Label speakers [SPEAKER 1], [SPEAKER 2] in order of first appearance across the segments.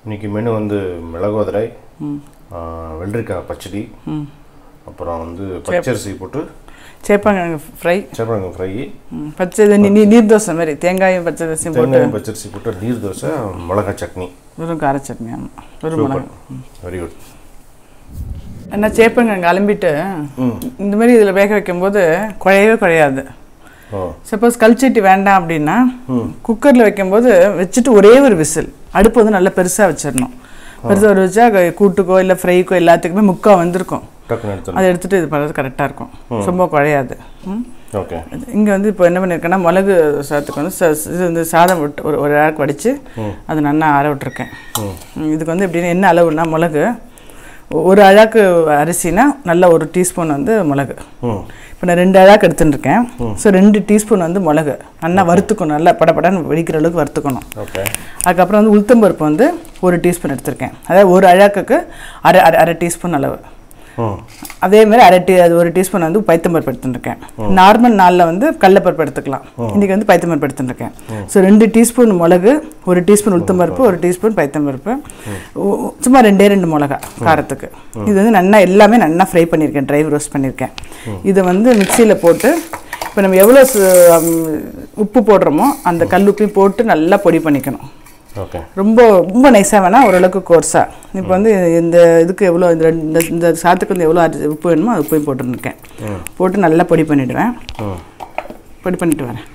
[SPEAKER 1] இன்னைக்கு மெனு வந்து மிளகோதரை ஆ, வெள்ளரிக்காய் பச்சடி அப்புறம் வந்து பச்சரிசி போட்டு
[SPEAKER 2] சேப்பங்கிழங்கு ஃப்ரை
[SPEAKER 1] சேப்பங்கிழங்கு ஃப்ரை
[SPEAKER 2] பச்சை இது நீ- நீ- நீர் தோசை மாதிரி தேங்காயும் பச்சை தோசையும் போட்டு
[SPEAKER 1] தேங்காய் பச்சரிசி போட்டு நீர் தோசை மிளகாய் சட்னி
[SPEAKER 2] வெறும் கார சட்னி ஆமாம் வெறும் மிளகா
[SPEAKER 1] வெரி குட்
[SPEAKER 2] என்ன சேப்பங்கிழங்கு அலம்பிட்டு
[SPEAKER 1] ம்
[SPEAKER 2] இந்த மாதிரி இதில் வேக வைக்கும்போது குழையவே குழையாது
[SPEAKER 1] ஓ
[SPEAKER 2] சப்போஸ் கல்ச்சட்டி வேண்டாம் அப்படின்னா குக்கரில் வைக்கும்போது வச்சுட்டு ஒரே ஒரு விசில் அடுப்பு வந்து நல்லா பெருசாக வச்சிடணும் பெருசாக ஒரு வச்சா க- கூட்டுக்கோ இல்லை ஃப்ரைக்கோ எல்லாத்துக்குமே முக்கால் வந்திருக்கும்
[SPEAKER 1] டக்குன்னு எடுத்துடணும்
[SPEAKER 2] அதை எடுத்துட்டு இது பண்ணுறது கரெக்டாக இருக்கும் ரொம்ப குழையாது ம்
[SPEAKER 1] ஓகே
[SPEAKER 2] இங்கே வந்து இப்போ என்ன பண்ணியிருக்கேன்னா மிளகு சாதத்துக்கு வந்து ச- இது வந்து சாதம் விட்டு ஒரு ஒரு அழகு வடித்து அது நல்லா ஆற விட்டுருக்கேன் ம், இதுக்கு வந்து எப்படின்னா என்ன அளவுன்னா மிளகு ஒ- ஒரு அழாக்கு அரிசினா நல்ல ஒரு டீஸ்பூன் வந்து மிளகு
[SPEAKER 1] ம்
[SPEAKER 2] இப்போ நான் ரெண்டு அழாக்கு எடுத்துன்னு இருக்கேன் ஸோ ரெண்டு டீஸ்பூன் வந்து மிளகு நல்லா வறுத்துக்கணும் நல்லா படபடன்னு வெடிக்கிற அளவுக்கு வறுத்துக்கணும்
[SPEAKER 1] ஓகே
[SPEAKER 2] அதுக்கப்புறம் வந்து உளுத்தம்பருப்பு வந்து ஒரு டீஸ்பூன் எடுத்திருக்கேன் அதாவது ஒரு அழாக்குக்கு அரை அரை அரை டீஸ்பூன் அளவு
[SPEAKER 1] ம்
[SPEAKER 2] அதே மாதிரி அரை டீ அது ஒரு டீஸ்பூன் வந்து பைத்தம்பருப்பு எடுத்துருக்கேன் நார்மல் நாளில் வந்து கடலப்பருப்பு எடுத்துக்கலாம் இன்றைக்கி வந்து பைத்தம்பருப்பு எடுத்துருக்கேன் ஸோ ரெண்டு டீஸ்பூன் மிளகு ஒரு டீஸ்பூன் உளுத்தம்பருப்பு ஒரு டீஸ்பூன் பைத்தம்பருப்பு உ- உ- சும்மா ரெண்டே ரெண்டு மிளகா காரத்துக்கு இது வந்து நல்லா எல்லாமே நல்லா ஃப்ரை பண்ணியிருக்கேன் ட்ரை ரோஸ்ட் பண்ணியிருக்கேன் இதை வந்து மிக்சியில் போட்டு இப்போ நம்ம எவ்வளோ சு- அம், உப்பு போடுறோமோ அந்த கல் உப்பையும் போட்டு நல்லா பொடி பண்ணிக்கணும்
[SPEAKER 1] ஓகே
[SPEAKER 2] ரொம்ப ரொம்ப நைஸாக வேணால் ஓரளவுக்கு கோர்ஸாக இப்போ வந்து இந்த இதுக்கு எவ்வளோ இந்த ரெண்டு- இந்த இந்த சாத்துக்கு வந்து எவ்வளோ அரிசி உப்பு வேணுமோ அது உப்பையும் போட்டுருக்கேன் போட்டு நல்லா பொடி பண்ணிவிடுவேன்
[SPEAKER 1] ம்
[SPEAKER 2] பொடி பண்ணிட்டு வரேன்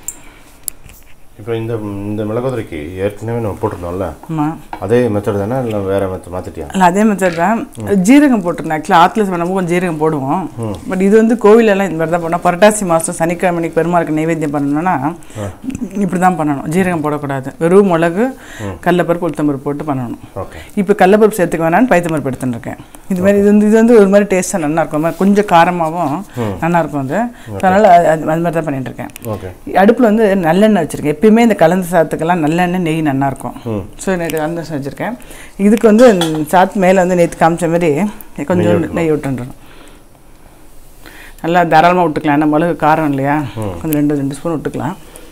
[SPEAKER 1] இப்போ இந்த இந்த மிளகோதரைக்கு ஏற்கனவே நம்ம போட்டிருந்தோம்ல
[SPEAKER 2] ஆமாம்
[SPEAKER 1] அதே மெத்தட் தானே இல்லை வேற மெத்தட் மாற்றிட்டியா
[SPEAKER 2] இல்லை அதே மெத்தட் தான் ஜீரகம் போட்டிருந்தேன் ஆக்சுவலாக ஆற்றுல நம்ம கொஞ்சம் ஜீரகம் போடுவோம் பட் இது வந்து கோவிலெல்லாம் இந்த மாதிரி தான் பண்ணோம் புரட்டாசி மாதம் சனிக்கிழமைக்கு பெருமாளுக்கு நைவேத்தியம் பண்ணணும்னா இப்படி தான் பண்ணணும் ஜீரகம் போடக்கூடாது வெறும் மிளகு கடலப்பருப்பு உளுத்தம்பருப்பு போட்டு பண்ணணும்
[SPEAKER 1] ஓகே
[SPEAKER 2] இப்போ கடலப்பருப்பு சேர்த்துக்க வேணாம்னு பைத்தம்பருப்பு எடுத்துட்டுருக்கேன் இது மாதிரி இது வந்து இது வந்து ஒரு மாதிரி டேஸ்ட்டாக நல்லா இருக்கும் ஒரு மாதிரி கொஞ்சம் காரமாகவும் நல்லா இருக்கும் அது அதனால் அது அது மாதிரி தான் பண்ணிட்டு இருக்கேன்
[SPEAKER 1] ஓகே
[SPEAKER 2] அடுப்பில் வந்து நல்லெண்ணெய் வச்சுருக்கேன் எப்பயுமே இந்த கலந்த சாதத்துக்கெல்லாம் நல்லெண்ணெய் நெய் நல்லா இருக்கும் ஸோ நேற்று அந்த வச்சுருக்கேன் இதுக்கு வந்து சாத்து மேலே வந்து நேற்று காமிச்ச மாதிரி கொஞ்சம் நெய் விட்டுன்றணும் நல்லா தாராளமாக விட்டுக்கலாம் ஏன்னா மிளகு காரம் இல்லையா கொஞ்சம் ரெண்டு ரெண்டு ஸ்பூன் விட்டுக்கலாம்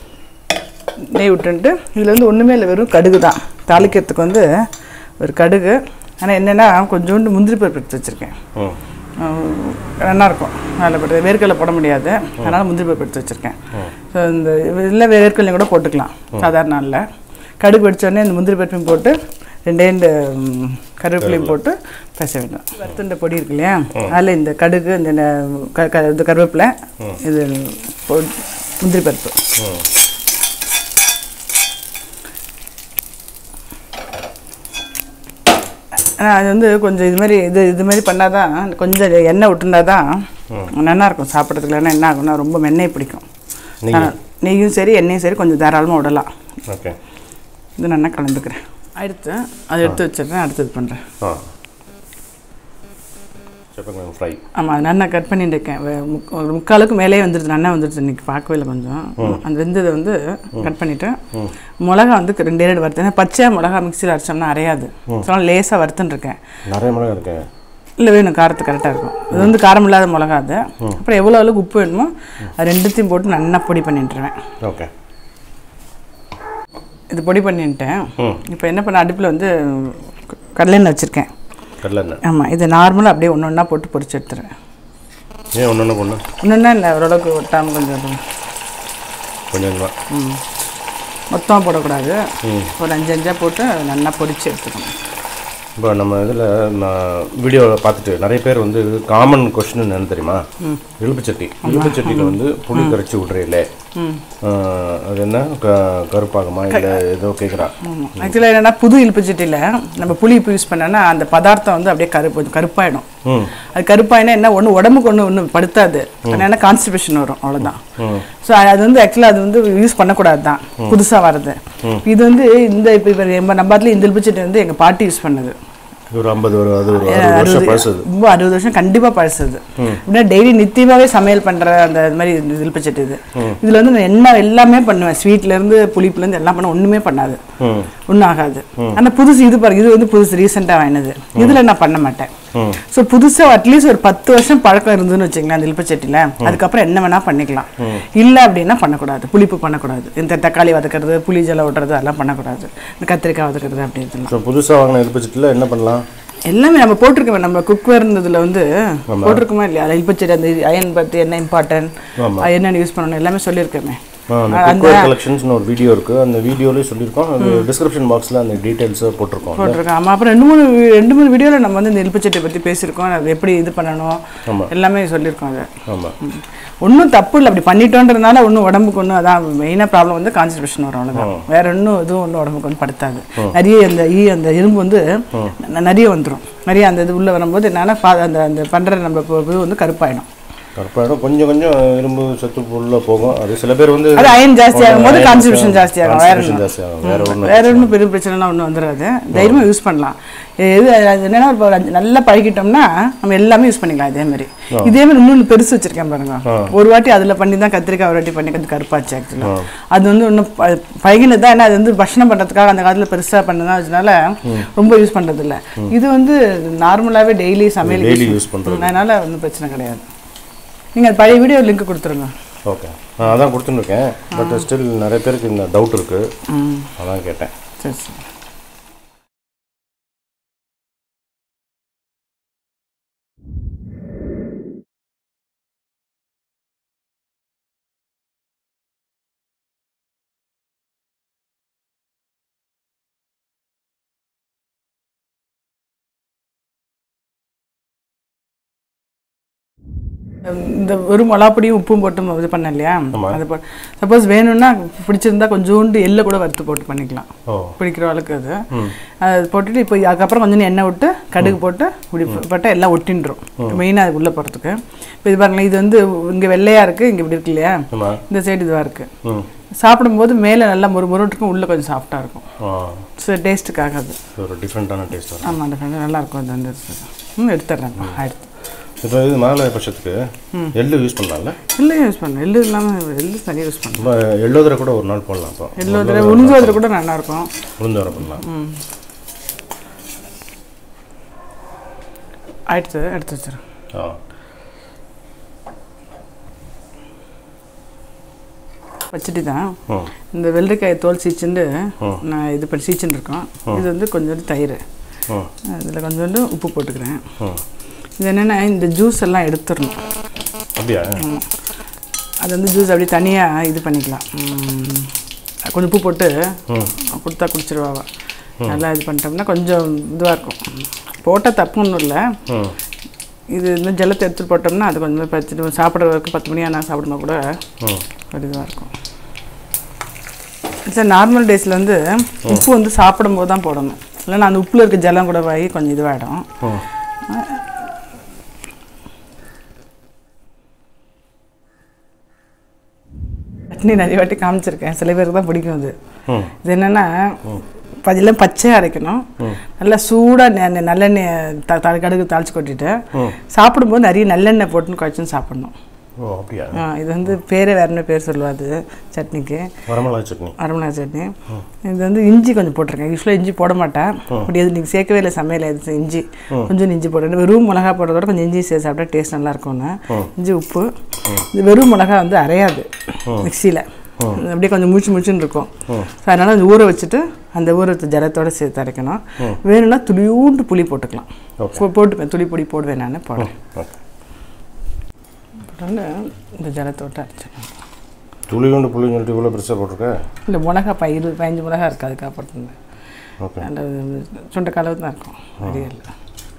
[SPEAKER 2] நெய் விட்டுன்ட்டு இதில் வந்து ஒன்றுமே இல்லை வெறும் கடுகு தான் தாளிக்கிறதுக்கு வந்து ஒரு கடுகு ஆனால் என்னென்னா கொஞ்சோண்டு முந்திரி பருப்பு எடுத்து வச்சுருக்கேன்
[SPEAKER 1] ம்
[SPEAKER 2] நல்லா இருக்கும் அதில் போட்டு வேர்க்கடலை போட முடியாது அதனால் முந்திரி பருப்பு எடுத்து வச்சுருக்கேன் ஸோ இந்த இல்லை வேர்க்கடலையும் கூட போட்டுக்கலாம் சாதாரண நாளில் கடுகு வெடிச்ச உடனே இந்த முந்திரி பருப்பையும் போட்டு ரெண்டே ரெண்டு ம், கருவேப்பிலையும் போட்டு பேச வேண்டும் வறுத்துண்ட பொடி இருக்கு இல்லையா அதில் இந்த கடுகு இந்த நெ- க- க- இது கருவேப்பிலை இது பொ- முந்திரி பருப்பு
[SPEAKER 1] ம்
[SPEAKER 2] ஆனால் அது வந்து கொஞ்சம் இது மாதிரி இது இது மாதிரி பண்ணால் தான் கொஞ்சம் எண்ணெய் விட்டுருந்தா தான் நல்லா இருக்கும் சாப்பிட்றதுக்கு இல்லைன்னா என்ன ஆகும்னா ரொம்ப மெண்ணெய் பிடிக்கும்
[SPEAKER 1] நெய்.
[SPEAKER 2] ஆனா, நெய்யும் சரி எண்ணெயும் சரி கொஞ்சம் தாராளமாக விடலாம்
[SPEAKER 1] ஓகே
[SPEAKER 2] இது நல்லா கலந்துக்கிறேன் அடுத்து அதை எடுத்து வச்சிடுறேன் அடுத்தது பண்ணுறேன்
[SPEAKER 1] ஆ சேப்பங்கிழங்கு ஃப்ரை
[SPEAKER 2] ஆமாம் அது நல்லா கட் பண்ணிட்டு இருக்கேன் வே- முக்- ஒரு முக்காலுக்கு மேலே வந்துடுது நல்லா வந்துடுது இன்னைக்கு பார்க்கவே இல்லை கொஞ்சம் அந்த வெந்ததை வந்து கட் பண்ணிவிட்டு மிளகா வந்து ரெண்டே ரெண்டு வறுத்தேன் பச்சையாக மிளகா மிக்சியில் அரைச்சோம்னா அரையாது ஸோ லேசாக வறுத்துன்னு இருக்கேன்
[SPEAKER 1] நிறைய மிளகா இருக்கு
[SPEAKER 2] இல்லை வேணும் காரத்து கரெக்டாக இருக்கும் இது வந்து காரம் இல்லாத மிளகா அது அப்புறம் எவ்வளோ அளவுக்கு உப்பு வேணுமோ அது ரெண்டுத்தையும் போட்டு நல்லா பொடி பண்ணிட்டுருவேன்
[SPEAKER 1] ஓகே
[SPEAKER 2] இது பொடி பண்ணிட்டேன்
[SPEAKER 1] ம்
[SPEAKER 2] இப்போ என்ன பண்ண அடுப்பில் வந்து க- கடலெண்ணெய் வச்சுருக்கேன்
[SPEAKER 1] கடலை எண்ணெய்
[SPEAKER 2] ஆமாம் இது நார்மலாக அப்படியே ஒன்று ஒன்றா போட்டு பொரிச்சு எடுத்துருவேன்
[SPEAKER 1] ஏன் ஒன்று ஒன்று பொண்ணு
[SPEAKER 2] ஒன்றுன்னா இல்லை ஓரளவுக்கு ஒட்டாமல் கொஞ்சம் அது-
[SPEAKER 1] கொஞ்சம் தான்
[SPEAKER 2] ம் மொத்தமாக போடக்கூடாது
[SPEAKER 1] ம்
[SPEAKER 2] ஒரு அஞ்சு அஞ்சாக போட்டு அதை நல்லா பொரிச்சு எடுத்துக்கணும்
[SPEAKER 1] இப்போ நம்ம இதில் நான் வீடியோவில் பார்த்துட்டு நிறைய பேர் வந்து காமன் கொஷின் என்னன்னு தெரியுமா இழுப்புச்சட்டி இழுப்புச்சட்டியில் வந்து புளி கரைச்சி விட்றீங்களே அது என்ன க கருப்பாகுமா இல்லை ஏதோ கேட்குறா
[SPEAKER 2] ஆக்சுவலாக என்னென்னா புது இழுப்புச்சட்டியில் நம்ம புளி இப்போ யூஸ் பண்ணோன்னா அந்த பதார்த்தம் வந்து அப்படியே கருப்பு கொஞ்சம் கருப்பாயிடும்
[SPEAKER 1] ம்
[SPEAKER 2] அது கருப்பாயினா என்ன ஒன்று உடம்புக்கு ஒன்று ஒன்றும் படுத்தாது ஏன்னா கான்ஸ்டிபேஷன் வரும் அவ்வளோதான்
[SPEAKER 1] ம்
[SPEAKER 2] ஸோ அது வந்து ஆக்சுவலாக அது வந்து யூஸ் பண்ணக்கூடாது தான் புதுசாக வர்றது இது வந்து இந்த இப்போ இப்போ நம்ம நம்பாட்டில் இந்த இழுப்புச்சட்டி வந்து எங்கள் பாட்டி யூஸ் பண்ணது
[SPEAKER 1] இது ஒரு ஐம்பது ஒரு அது ஒரு அறுபது வருஷம் பழசுது
[SPEAKER 2] ரொம்ப அறுபது வருஷம் கண்டிப்பாக பழசுது அப்படின்னா டெய்லி நித்தியமாகவே சமையல் பண்ணுற அந்த இது மாதிரி இந்த இழுப்புச்சட்டி இது இதில் வந்து நான் என்ன எல்லாமே பண்ணுவேன் ஸ்வீட்லேருந்து புளிப்புலேருந்து எல்லாம் பண்ண ஒன்றுமே பண்ணாது
[SPEAKER 1] ம்
[SPEAKER 2] ஒன்றும் ஆகாது ஆனால் புதுசு இது பாருங்க இது வந்து புதுசு ரீசெண்டாக வாங்கினது இதில் நான் பண்ண மாட்டேன்
[SPEAKER 1] ம்
[SPEAKER 2] ஸோ புதுசாக அட்லீஸ்ட் ஒரு பத்து வருஷம் பழக்கம் இருந்துன்னு வச்சுங்களேன் அந்த இலுப்பச்சட்டியில் அதுக்கப்புறம் என்ன வேணால் பண்ணிக்கலாம் இல்லை அப்படின்னா பண்ணக்கூடாது புளிப்பு பண்ணக்கூடாது இந்த தக்காளி வதக்கிறது புளி ஜலம் விடுறது அதெல்லாம் பண்ணக்கூடாது இந்த கத்திரிக்காய் வதக்கிறது அப்படின்றதுலாம்
[SPEAKER 1] ஸோ புதுசாக வாங்கின இருப்பட்சத்தில் என்ன பண்ணலாம்
[SPEAKER 2] எல்லாமே நம்ம போட்டிருக்கோமே நம்ம குக்வேர் இருந்ததுல வந்து போட்டிருக்கோமா இல்லையா அதில் இலுப்பச்சட்டி அந்த அயன் பற்றி என்ன இம்பார்ட்டன்ட்
[SPEAKER 1] ஆமா.
[SPEAKER 2] என்னென்ன யூஸ் பண்ணணும் எல்லாமே சொல்லியிருக்கோமே
[SPEAKER 1] ஆ, அந்த குக்வேர் கலெக்ஷன்ஸ்னு ஒரு வீடியோ இருக்குது அந்த வீடியோலேயே சொல்லியிருக்கோம் அது டிஸ்கிரிப்ஷன் பாக்ஸில் அந்த டீட்டெயில்ஸை போட்டிருக்கோம்
[SPEAKER 2] போட்டிருக்கோம் ஆமாம் அப்புறம் ரெண்டு மூணு வி- ரெண்டு மூணு வீடியோவில் நம்ம வந்து இந்த இலுப்பச்சட்டியை பற்றி பேசியிருக்கோம் அது எப்படி இது பண்ணணும்
[SPEAKER 1] ஆமா.
[SPEAKER 2] எல்லாமே சொல்லியிருக்கோம் அதை
[SPEAKER 1] ஆமாம்
[SPEAKER 2] ஒன்றும் தப்பு இல்லை அப்படி பண்ணிட்டோன்றதுனால ஒன்றும் உடம்புக்கு ஒன்றும் அதான் மெயினாக ப்ராப்ளம் வந்து கான்ஸ்டிபேஷன் வரும் அவ்வளோதான் வேற ஒன்றும் இதுவும் ஒன்றும் உடம்புக்கு வந்து படுத்தாது நிறைய அந்த ஈ அந்த இரும்பு வந்து ந- நிறைய வந்துடும் நிறைய அந்த இது உள்ளே வரும்போது என்னன்னா பா- அந்த அந்த பண்ணுற நம்ம இப்போ இது வந்து கருப்பாயிடும்
[SPEAKER 1] கருப்பாயிடும் கொஞ்சம் கொஞ்சம் இரும்பு சத்து உள்ள போகும் அது சில பேர் வந்து
[SPEAKER 2] அது அயன் ஜாஸ்தி ஆகும்போது
[SPEAKER 1] iron
[SPEAKER 2] கான்ஸ்டிபேஷன் ஜாஸ்தி ஆகும் வேற
[SPEAKER 1] constipation
[SPEAKER 2] ஒண்ணும்.
[SPEAKER 1] ஜாஸ்தி ஆகும் வேற ஒன்றும்
[SPEAKER 2] வேற ஒன்றும் பெரிய பிரச்சனைலாம் ஒன்றும் வந்துடாது தைரியமாக யூஸ் பண்ணலாம் எது அது என்னன்னா இப்போ ஒரு அஞ்சு- நல்லா பழகிட்டோம்னா நம்ம எல்லாமே யூஸ் பண்ணிக்கலாம் இதே மாதிரி இதே மாதிரி இன்னொன்று பெருசு வச்சிருக்கேன் பாருங்க ஒரு வாட்டி அதில் பண்ணி தான் கத்திரிக்காய் ஒரு வாட்டி பண்ணி கொஞ்சம் கருப்பாச்சு ஆக்சுவலாக அது வந்து இன்னும் ப- பழகினது தான் ஏன்னா அது வந்து பட்சணம் பண்ணுறதுக்காக அந்த காலத்தில் பெருசாக பண்ணதான் அதனால ரொம்ப யூஸ் பண்ணுறது இல்ல இது வந்து நார்மலாகவே டெய்லி சமையல்
[SPEAKER 1] டெய்லி யூஸ் பண்ணுறது
[SPEAKER 2] அதனால ஒன்றும் பிரச்சனை கிடையாது நீங்கள் அது பழைய வீடியோ லிங்க் கொடுத்துருங்க
[SPEAKER 1] ஓகே நான் அதான் கொடுத்துருக்கேன் பட் ஸ்டில் நிறைய பேருக்கு இந்த டவுட் இருக்குது
[SPEAKER 2] ம்
[SPEAKER 1] அதான் கேட்டேன்
[SPEAKER 2] சரி சரி இந்த வெறும் மிளகாப்பொடியும் உப்பும் போட்டு இது பண்ண இல்லையா அது போ சப்போஸ் வேணும்னா பிடிச்சிருந்தா கொஞ்சோண்டு எள்ளை கூட வறுத்து போட்டு பண்ணிக்கலாம்
[SPEAKER 1] ஓ
[SPEAKER 2] பிடிக்கிற அளவுக்கு அது அது போட்டுட்டு இப்போ அதுக்கப்புறம் கொஞ்சம் எண்ணெய் விட்டு கடுகு போட்டு இப்படி போட்டால் எல்லாம் ஒட்டின்றோம் மெயினாக அது உள்ளே போகிறதுக்கு இப்போ இது பாருங்களேன் இது வந்து இங்கே வெள்ளையாக இருக்குது இங்கே இப்படி இருக்கு இல்லையா
[SPEAKER 1] ஆமாம்
[SPEAKER 2] இந்த சைடு இதுவாக இருக்குது
[SPEAKER 1] ம்
[SPEAKER 2] சாப்பிடும்போது மேலே நல்லா முறு முருட்டுக்கும் உள்ளே கொஞ்சம் சாஃப்டாக இருக்கும்
[SPEAKER 1] ஆ
[SPEAKER 2] ஸோ டேஸ்ட்டுக்காக அது
[SPEAKER 1] இது ஒரு டிஃப்ரெண்ட்டான டேஸ்ட் வரும்
[SPEAKER 2] ஆமாம் டிஃப்ரெண்ட் நல்லா இருக்கும் அது வந்து ம் எடுத்துட்றேன் ஆயிடுத்து
[SPEAKER 1] இப்போ இது மேலே பட்சத்துக்கு எள்ளு யூஸ் பண்ணலாம்ல
[SPEAKER 2] எள்ளு யூஸ் பண்ணேன் எள்ளு இல்லாமல் எள்ளு தனியாக யூஸ் பண்ணேன்
[SPEAKER 1] ரொம்ப எள்ளோதரை கூட ஒரு நாள் போடலாம் இப்போ
[SPEAKER 2] எள்ளு அதில் உளுந்து அதில் கூட நல்லா இருக்கும்
[SPEAKER 1] உளுந்து வர பண்ணலாம்
[SPEAKER 2] ம் ஆயிடுச்சு எடுத்து வச்சிரு
[SPEAKER 1] ஆ
[SPEAKER 2] வச்சுட்டு தான்
[SPEAKER 1] ம்
[SPEAKER 2] இந்த வெள்ளரிக்காய் தோல் சீச்சுண்டு நான் இது பண்ணி சீச்சுன்னு இருக்கோம் இது வந்து கொஞ்சோண்டு தயிர்
[SPEAKER 1] ம்
[SPEAKER 2] அதில் கொஞ்சோண்டு உப்பு போட்டுக்கிறேன்
[SPEAKER 1] ம்
[SPEAKER 2] இது என்னென்னா இந்த ஜூஸ் எல்லாம் எடுத்துடணும்
[SPEAKER 1] அப்படியா
[SPEAKER 2] அது வந்து ஜூஸ் அப்படியே தனியாக இது பண்ணிக்கலாம் ம், கொஞ்சம் உப்பு போட்டு கொடுத்தா குடிச்சிருவாவா நல்லா இது பண்ணிட்டோம்னா கொஞ்சம் இதுவாக இருக்கும் போட்டால் தப்பு ஒன்றும் இல்லை
[SPEAKER 1] ம்
[SPEAKER 2] இது இந்த ஜலத்தை எடுத்துட்டு போட்டோம்னா அது கொஞ்சம் பத்து சாப்பிட்ற வரைக்கும் பத்து மணி ஆனால் சாப்பிடும்போது கூட
[SPEAKER 1] ம்
[SPEAKER 2] ஒரு இதுவாக இருக்கும் சார் நார்மல் டேஸில் வந்து உப்பு வந்து சாப்பிடும்போது தான் போடணும் இல்லைன்னா அந்த உப்பில் இருக்க ஜலம் கூட வாங்கி கொஞ்சம் இதுவாகிடும்
[SPEAKER 1] ம்
[SPEAKER 2] சட்னி நிறைய வாட்டி காமிச்சிருக்கேன் சில பேருக்கு தான் பிடிக்கும் அது
[SPEAKER 1] ம்
[SPEAKER 2] இது என்னென்னா எல்லாம் பச்சையாக அரைக்கணும் நல்லா சூடாக நல்லெண்ணெய் த த- கடுகு தாளிச்சு கொட்டிட்டு சாப்பிடும்போது நிறைய நல்லெண்ணெய் போட்டுன்னு குழச்சுன்னு சாப்பிடணும்
[SPEAKER 1] ஓ அப்படியா
[SPEAKER 2] ஆ, இது வந்து பேரே வேறன்னு பேர் சொல்லுவாது சட்னிக்கு
[SPEAKER 1] வரமிளகா சட்னி
[SPEAKER 2] அரமணா சட்னி இது வந்து இஞ்சி கொஞ்சம் போட்டிருக்கேன் யூஸ்வலாக இஞ்சி போட மாட்டேன் அப்படி எது நீங்கள் சேர்க்கவே இல்லை சமையல் எது இஞ்சி கொஞ்சம் இஞ்சி போடுறேன் வெறும் மிளகா போடுறதோட கொஞ்சம் இஞ்சி சேர்த்து சாப்பிட்டா டேஸ்ட் நல்லா இருக்கும்னு இஞ்சி உப்பு இது வெறும் மிளகா வந்து அரையாது மிக்சியில் அப்படியே கொஞ்சம் மூச்சு மூச்சுன்னு இருக்கும் ஸோ அதனால் அந்த ஊற வச்சுட்டு அந்த ஊற வச்ச ஜலத்தோட சேர்த்து அரைக்கணும் வேணும்னா துளியூண்டு புளி போட்டுக்கலாம்
[SPEAKER 1] Okay.
[SPEAKER 2] போ- போட்டுப்பேன் துளி பொடி போடுவேன் நான் போடுறேன்
[SPEAKER 1] ஓகே
[SPEAKER 2] போட்டு இந்த ஜலத்தோட்ட அரைச்சிடலாம்
[SPEAKER 1] துளி கொண்டு புளி சொல்லிட்டு இவ்வளோ பெருசாக போட்டிருக்க
[SPEAKER 2] இல்லை மிளகா ப இருபது பதினஞ்சு மிளகா இருக்குது அதுக்கப்புறம்
[SPEAKER 1] ஓகே
[SPEAKER 2] நல்ல சுண்டைக்காய் அளவு தான் இருக்கும் நிறைய இல்லை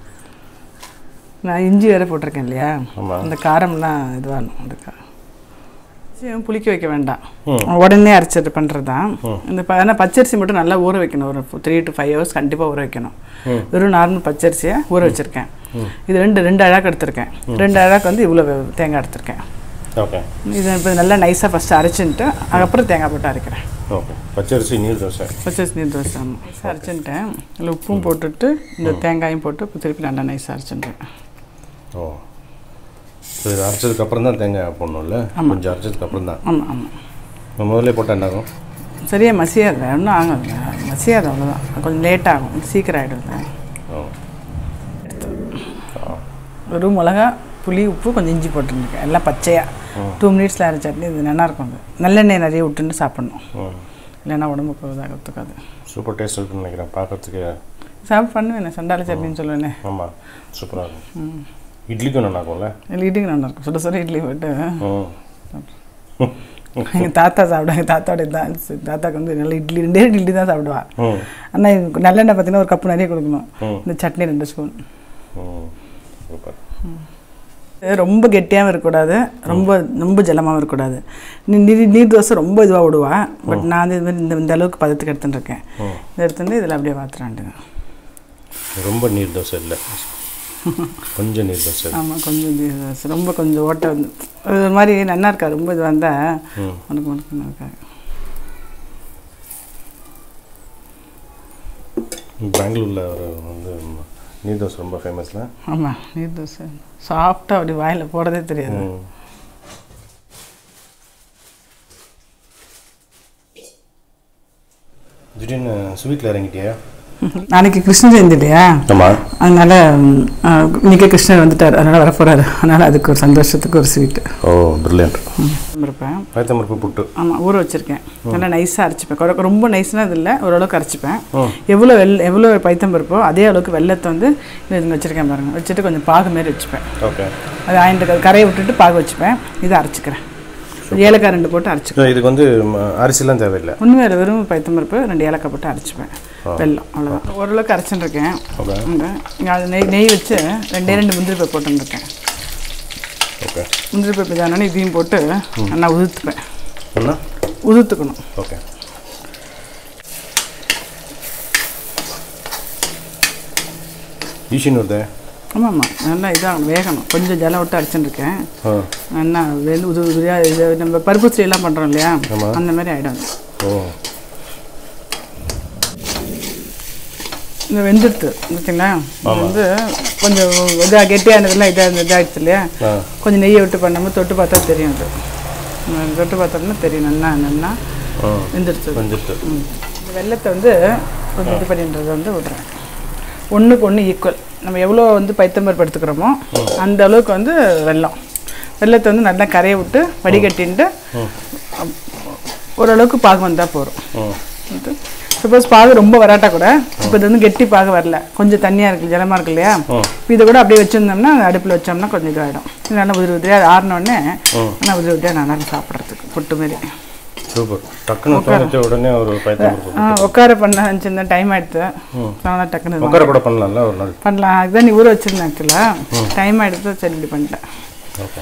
[SPEAKER 2] நான் இஞ்சி வேற போட்டிருக்கேன் இல்லையா
[SPEAKER 1] ஆமாம்
[SPEAKER 2] அந்த காரம்லாம் இதுவாகணும் அந்த கா சரி, புளிக்க வைக்க வேண்டாம் உடனே அரைச்சிட்டு பண்ணுறது தான் இந்த ப- ஆனால் பச்சரிசி மட்டும் நல்லா ஊற வைக்கணும் ஒரு த்ரீ டு ஃபைவ் ஹவர்ஸ் கண்டிப்பாக ஊற வைக்கணும் வெறும் நார்மல் பச்சரிசியை ஊற வச்சுருக்கேன் இது ரெண்டு ரெண்டு அழாக்கு எடுத்திருக்கேன் ரெண்டு அழாக்கு வந்து இவ்வளோ தேங்காய் எடுத்திருக்கேன்
[SPEAKER 1] ஓகே
[SPEAKER 2] இது இப்போ நல்லா நைஸாக ஃபஸ்ட்டு அரைச்சின்ட்டு அதுக்கப்புறம் தேங்காய் போட்டு அரைக்கிறேன்
[SPEAKER 1] ஓகே பச்சரிசி நீர் தோசை
[SPEAKER 2] பச்சரிசி நீர் தோசை ஆமாம் நைஸாக அரைச்சின்ட்டேன் அதில் உப்பும் போட்டுட்டு இந்த தேங்காயும் போட்டு இப்போ திருப்பி நல்லா நைஸாக அரைச்சிட்டேன்
[SPEAKER 1] ஓ ஸோ இது அரைச்சதுக்கு அப்புறம் தான் தேங்காய் போடணும்ல கொஞ்சம் அரைச்சதுக்கு அப்புறம் தான்
[SPEAKER 2] ஆமாம் ஆமாம்
[SPEAKER 1] நம்ம முதல்ல போட்டால் என்ன ஆகும்
[SPEAKER 2] சரியா மசியாது ஒன்றும் ஆகாது மசியாது அவ்வளோதான் கொஞ்சம் லேட் ஆகும் சீக்கிரம் ஆகிடுது
[SPEAKER 1] ஓ
[SPEAKER 2] வெறும் மிளகா புளி உப்பு கொஞ்சம் இஞ்சி போட்டுருக்கேன் எல்லாம் பச்சையாக டூ மினிட்ஸில் அரை சட்னி இது நல்லா இருக்கும் அது நல்லெண்ணெய் நிறைய விட்டுன்னு சாப்பிட்ணும்
[SPEAKER 1] ம்
[SPEAKER 2] இல்லைன்னா உடம்புக்கு இதாக ஒத்துக்காது
[SPEAKER 1] சூப்பர் டேஸ்ட் இருக்குன்னு நினைக்கிறேன் பார்க்கறதுக்கு
[SPEAKER 2] சாப்பிட்டு பண்ணுவேன் சண்டால சட்னின்னு சொல்லுவேனே
[SPEAKER 1] ஆமாம் சூப்பராக இருக்கும் இட்லிக்கும் நல்லா இருக்கும்ல
[SPEAKER 2] இல்லை இட்லிக்கு நல்லா இருக்கும் சுட சுட இட்லி போட்டு
[SPEAKER 1] ம்
[SPEAKER 2] எங்கள் தாத்தா சாப்பிடுவாங்க தாத்தாவோட தான் தாத்தாக்கு வந்து நல்ல இட்லி ரெண்டே ரெண்டு இட்லி தான் சாப்பிடுவா
[SPEAKER 1] ம்
[SPEAKER 2] ஆனால் எனக்கு நல்லெண்ணெய் பார்த்தீங்கன்னா ஒரு கப்பு நிறைய கொடுக்கணும்
[SPEAKER 1] ம்.
[SPEAKER 2] இந்த சட்னி ரெண்டு ஸ்பூன்
[SPEAKER 1] ம் சூப்பர்
[SPEAKER 2] ரொம்ப கெட்டியாகவும் இருக்கக்கூடாது ரொம்ப ரொம்ப ஜலமாகவும் இருக்கக்கூடாது நீ நீர் நீர் தோசை ரொம்ப இதுவாக விடுவா பட் நான் வந்து இது மாதிரி இந்த இந்த அளவுக்கு பதத்துக்கு எடுத்துட்டு இருக்கேன்
[SPEAKER 1] ம்
[SPEAKER 2] இதை எடுத்துட்டு இதில் அப்படியே மாத்திராண்டுங்க
[SPEAKER 1] ரொம்ப நீர் தோசை இல்லை கொஞ்சம் நீர் தோசை
[SPEAKER 2] ஆமாம் கொஞ்சம் நீர் தோசை ரொம்ப கொஞ்சம் ஓட்டை வந்து அது ஒரு மாதிரி நல்லா இருக்கா ரொம்ப இது வந்தால்
[SPEAKER 1] ம்
[SPEAKER 2] உனக்கு உனக்கு நல்லா இருக்காது
[SPEAKER 1] பெங்களூரில் ஒரு வந்து நீர் தோசை ரொம்ப ஃபேமஸ்ல
[SPEAKER 2] ஆமாம் நீர் தோசை சாஃப்டாக அப்படி வாயில் போடவே தெரியாது
[SPEAKER 1] ம் திடீர்னு ஸ்வீட்டில் இறங்கிட்டியா
[SPEAKER 2] நாளைக்கு கிருஷ்ண ஜெயந்தி இல்லையா
[SPEAKER 1] ஆமாம்
[SPEAKER 2] அதனால் இன்னைக்கு கிருஷ்ணர் வந்துட்டார் அதனால் வரப்போகிறாரு அதனால் அதுக்கு ஒரு சந்தோஷத்துக்கு ஒரு ஸ்வீட்டு
[SPEAKER 1] ஓ பிரில்லியன்ட்
[SPEAKER 2] இருப்பேன்
[SPEAKER 1] பயத்தம்பருப்பு புட்டு
[SPEAKER 2] ஆமாம் ஊற வச்சுருக்கேன் நல்லா நைஸாக அரைச்சிப்பேன் கொர- ரொம்ப நைஸ்னால் இது இல்லை ஓரளவுக்கு அரைச்சிப்பேன்
[SPEAKER 1] ம்.
[SPEAKER 2] எவ்வளோ வெள் எவ்வளோ பைத்தம்பருப்போ அதே அளவுக்கு வெள்ளத்தை வந்து இது வச்சுருக்கேன் பாருங்கள் வச்சுட்டு கொஞ்சம் பாகு மாரி வச்சுப்பேன்
[SPEAKER 1] ஓகே
[SPEAKER 2] அது ஆயிண்டு கரையை விட்டுட்டு பாகு வச்சுப்பேன் இதை அரைச்சிக்கிறேன் ஒரு ஏலக்காய் ரெண்டு போட்டு அரைச்சிக்கிறேன்
[SPEAKER 1] இதுக்கு வந்து ம, அரிசிலாம் தேவையில்லை
[SPEAKER 2] ஒன்றுமே இல்லை வெறும் பைத்தம்பருப்பு ரெண்டு ஏலக்காய் போட்டு அரைச்சிப்பேன் வெல்லம் அவ்வளோதான் ஓரளவுக்கு அரைச்சிட்டுருக்கேன்
[SPEAKER 1] ஓகே
[SPEAKER 2] இங்கே அது நெய் நெய் வச்சு ரெண்டே ரெண்டு முந்திரி பருப்பு போட்டுருக்கேன்
[SPEAKER 1] ஓகே
[SPEAKER 2] முந்திரி பருப்பு இதானே இதையும் போட்டு நல்லா உதுத்துப்பேன்
[SPEAKER 1] என்ன
[SPEAKER 2] உதுத்துக்கணும்
[SPEAKER 1] ஓகே ஈஷின் வருதே
[SPEAKER 2] ஆமாம் ஆமாம் நல்லா இதாகணும் வேகணும் கொஞ்சம் ஜலம் விட்டு அரைச்சிட்டுருக்கேன்
[SPEAKER 1] ஆ
[SPEAKER 2] நல்லா வெந்து உது உதிரியாக இது நம்ம பருப்பு ஸ்ரீ எல்லாம் பண்ணுறோம் இல்லையா
[SPEAKER 1] ஆமா.
[SPEAKER 2] அந்த மாதிரி ஆகிடும்
[SPEAKER 1] ஓ
[SPEAKER 2] இந்த வெந்துடுத்து பார்த்தீங்களா இது வந்து கொஞ்சம் இதாக கெட்டியானதெல்லாம் இதாக இதாகிடுச்சு இல்லையா
[SPEAKER 1] ஆ
[SPEAKER 2] கொஞ்சம் நெய்யை விட்டு பண்ணும்போது தொட்டு பார்த்தா தெரியும் அது உம், தொட்டு பார்த்தோம்னா தெரியும் நல்லா நல்லா
[SPEAKER 1] ஆ
[SPEAKER 2] வெந்துடுச்சு
[SPEAKER 1] வந்துட்டு
[SPEAKER 2] ம். இந்த வெள்ளத்தை வந்து கொஞ்சம் இது பண்ணின்றதை வந்து விட்றேன் ஒன்றுக்கு ஒன்று ஈக்குவல் நம்ம எவ்வளோ வந்து பைத்தம்பருப்பு எடுத்துக்கிறோமோ அந்த அளவுக்கு வந்து வெல்லம் வெள்ளத்தை வந்து நல்லா கரையை விட்டு வடிகட்டின்ட்டு அப்- ஓரளவுக்கு பாகு வந்தால் போதும்
[SPEAKER 1] ம்
[SPEAKER 2] சப்போஸ் பாகு ரொம்ப வராட்டா கூட இப்போ இது வந்து கெட்டி பாகு வரல கொஞ்சம் தண்ணியாக இருக்கு ஜலமாக இருக்கு இல்லையா
[SPEAKER 1] ம்.
[SPEAKER 2] இப்போ இதை கூட அப்படியே வச்சுருந்தோம்னா அடுப்பில் வச்சோம்னா கொஞ்சம் இதாகிடும் இது நல்லா உதிரி உதிரியாக அது ஆறினோடனே நல்லா உதிரி உதிரியாக நல்லா இருக்கும் சாப்பிட்றதுக்கு புட்டு மாரி
[SPEAKER 1] சூப்பர் டக்குன்னு தோணிச்ச உடனே ஒரு பயத்தம்பருப்பு
[SPEAKER 2] ஆ உட்கார பண்ண சின்ன டைம் ஆயிடுத்து அதனால டக்குன்னு இது
[SPEAKER 1] உட்கார கூட பண்ணலாம்ல ஒரு நாள்
[SPEAKER 2] பண்ணலாம் அதுதான் நீ ஊற வச்சிருந்தேன் ஆக்சுவலாக டைம் ஆயிடுத்து சரி இப்படி பண்ணிட்டேன்
[SPEAKER 1] ஓகே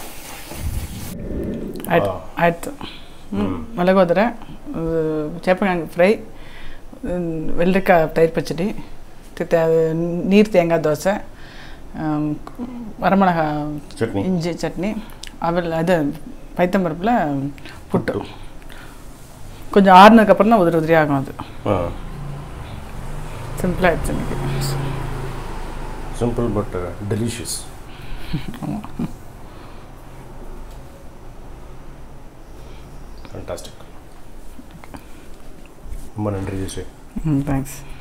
[SPEAKER 2] ஆயிடுத்து ஆயிடுத்து ம் மிளகோதரை சேப்பங்கிழங்கு ஃப்ரை வெள்ளரிக்காய் தயிர் பச்சடி தி- தே- நீர் தேங்காய் தோசை ஆம், வரமிளகா
[SPEAKER 1] சட்னி
[SPEAKER 2] இஞ்சி சட்னி அவல் அது பைத்தம்பருப்பில் புட்டு கொஞ்சம் ஆறுனதுக்கப்புறம் தான் உதிரி உதிரி ஆகும் அது
[SPEAKER 1] ஆ
[SPEAKER 2] சிம்பிளாக ஆயிடுச்சு இன்னைக்கு
[SPEAKER 1] சிம்பிள் பட் டெலிஷியஸ் ஃபண்டாஸ்டிக் ரொம்ப நன்றி ஜெய்ஸ்ரீ
[SPEAKER 2] ம் தேங்க்ஸ்